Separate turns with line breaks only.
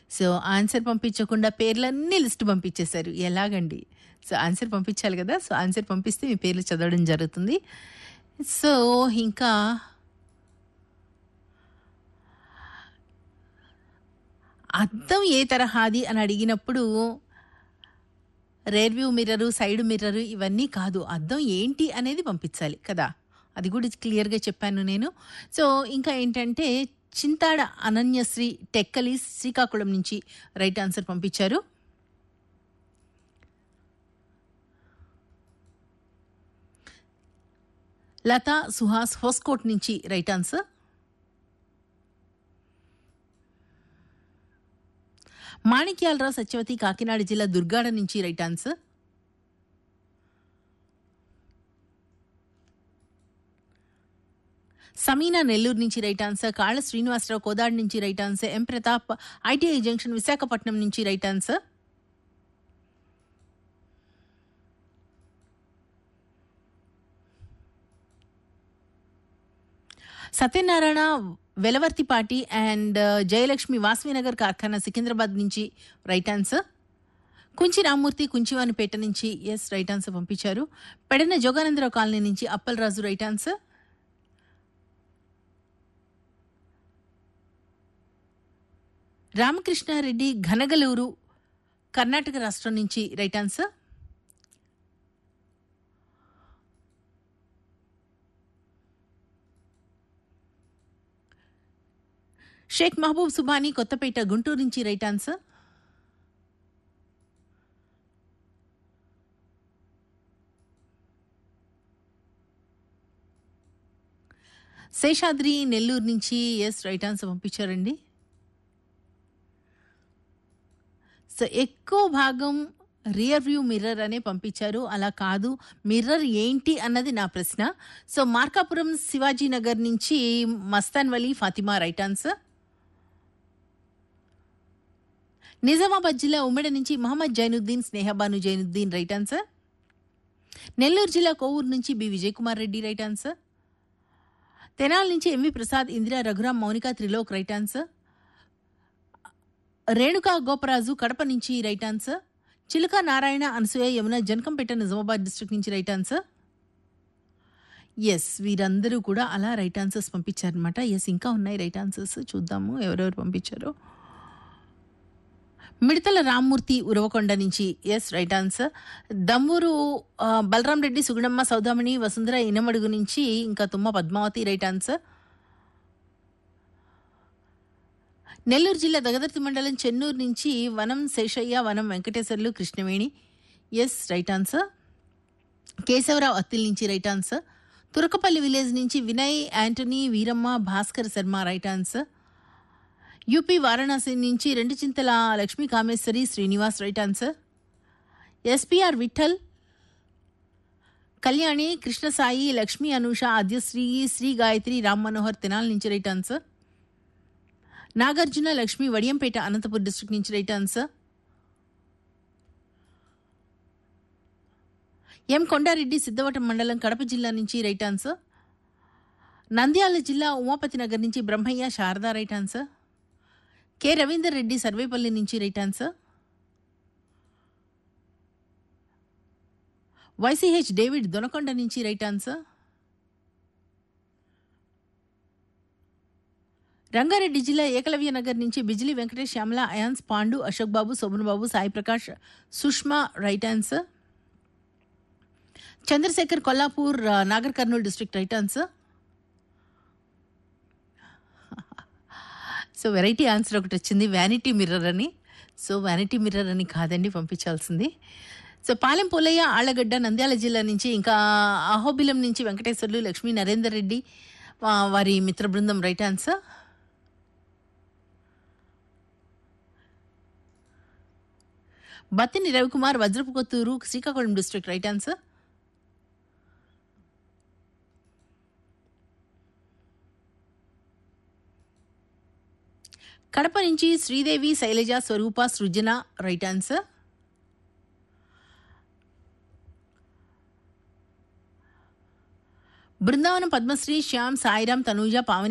so answer పంపించకుండా పేర్లన్నీ list పంపించేశారు ఎలాగండి సో ఆన్సర్ పంపించాలి కదా సో ఆన్సర్ పంపిస్తే మీ పేర్లు చదవడం జరుగుతుంది సో ఇంకా అద్దం ఏ తరహాది అని అడిగినప్పుడు rear view mirror side mirror ఇవన్నీ కాదు అద్దం ఏంటి అనేది పంపించాలి కదా అది కూడా క్లియర్గా చెప్పాను నేను సో ఇంకా ఏంటంటే చింతాడ అనన్యశ్రీ టెక్కలి శ్రీకాకుళం నుంచి రైట్ ఆన్సర్ పంపించారు లతా సుహాస్ హోస్కోట్ నుంచి రైట్ ఆన్సర్ మాణిక్యాలరావు సత్యవతి కాకినాడ జిల్లా దుర్గాడ నుంచి రైట్ ఆన్సర్ సమీనా నెల్లూరు నుంచి రైట్ ఆన్సర్ కాళ్ళ శ్రీనివాసరావు కోదాడు నుంచి right answer M Pratap ITI junction Visakhapatnam నుంచి right answer Satyanarayana Velavartipati and Jayalakshmi Vasavinagar Karkhana Secunderabad నుంచి రైట్ ఆన్సర్ కుంచి రామ్మూర్తి కుంచివానిపేట నుంచి ఎస్ రైట్ ఆన్సర్ పంపించారు పెడన జోగానందరావు కాలనీ నుంచి అప్పలరాజు రైట్ ఆన్సర్ రామకృష్ణారెడ్డి ఘనగలూరు కర్ణాటక రాష్ట్రం నుంచి రైట్ ఆన్సర్ షేక్ మహబూబ్ సుబానీ కొత్తపేట గుంటూరు నుంచి రైట్ ఆన్సర్ శేషాద్రి నెల్లూరు నుంచి ఎస్ రైట్ ఆన్సర్ పంపించారండి సో ఎక్కువ భాగం రియర్ వ్యూ మిర్రర్ అనే పంపించారు అలా కాదు మిర్రర్ ఏంటి అన్నది నా ప్రశ్న సో మార్కాపురం శివాజీ నగర్ నుంచి మస్తాన్ వలీ ఫాతిమా రైట్ ఆన్సర్ నిజామాబాద్ జిల్లా ఉమ్మడి నుంచి మహమ్మద్ జైనుద్దీన్ స్నేహబాను జైనుద్దీన్ రైట్ ఆన్సర్ నెల్లూరు జిల్లా కోవూరు నుంచి B Vijay Kumar Reddy right answer Tenali నుంచి M V Prasad Indira Raghuram Mounika Trilok right answer Renuka Goparaju Kadapa నుంచి right answer Chiluka Narayana Anasuya Yamuna Janakampeta Nizamabad district నుంచి రైట్ ఆన్సర్ ఎస్ వీరందరూ కూడా అలా రైట్ ఆన్సర్స్ పంపించారనమాట ఎస్ ఇంకా ఉన్నాయి రైట్ ఆన్సర్స్ చూద్దాము ఎవరెవరు పంపించారో మిడతల రామ్మూర్తి ఉరవకొండ నుంచి ఎస్ రైట్ ఆన్సర్ దమ్మూరు ఆ, బలరాం రెడ్డి సుగుణమ్మ సౌదామణి వసుంధర ఇనమడుగు నుంచి ఇంకా తుమ్మ పద్మావతి రైట్ ఆన్సర్ నెల్లూరు జిల్లా దగదర్తి మండలం చెన్నూరు నుంచి Vanam Seshaiah Vanam Venkateswarlu Krishnaveni yes right answer Kesavarao Attili నుంచి రైట్ ఆన్సర్ తురకపల్లి విలేజ్ నుంచి Vinay Antony Veeramma Bhaskar Sharma right answer UP Varanasi నుంచి రెండు Chintala Lakshmi Kameswari Srinivas right answer SPR Vittal Kalyani Krishnasai Lakshmi Anusha Adyasri Sri Gayatri Ram Manohar Tenali నుంచి right answer Nagarjuna Lakshmi Vadiyampeta Anantapur district నుంచి right answer M Kondareddy Siddavatam మండలం కడప జిల్లా నుంచి రైట్ ఆన్సర్ నంద్యాల జిల్లా ఉమాపతి నగర్ నుంచి Brahmaiah Sharada right answer K Ravinder Reddy Sarvepalli నుంచి right answer YCH David Donakonda నుంచి రైట్ ఆన్సర్ రంగారెడ్డి జిల్లా ఏకలవ్య నగర్ నుంచి బిజిలి వెంకటేష్ శ్యామల అయాన్స్ పాండు అశోక్ బాబు శోభన్ బాబు సాయి ప్రకాష్ సుష్మా రైట్ ఆన్సర్ చంద్రశేఖర్ కొల్లాపూర్ ఆ, Nagar Kurnool district right answer so variety answer ఒకటి వచ్చింది వ్యానిటీ మిర్రర్ అని సో వ్యానిటీ మిర్రర్ అని కాదండి పంపించాల్సింది సో పాలెం పోలయ్య ఆళ్లగడ్డ నంద్యాల జిల్లా నుంచి ఇంకా అహోబిలం నుంచి వెంకటేశ్వర్లు లక్ష్మీ నరేందర్ రెడ్డి ఆ, వారి మిత్ర బృందం right answer Battini Ravikumar Vajrapu Kothuru Srikakulam district right answer Kadapa నుంచి శ్రీదేవి శైలజ స్వరూప సృజన రైట్ ఆన్సర్ బృందావనం పద్మశ్రీ శ్యామ్ సాయిరామ్ తనూజ పావని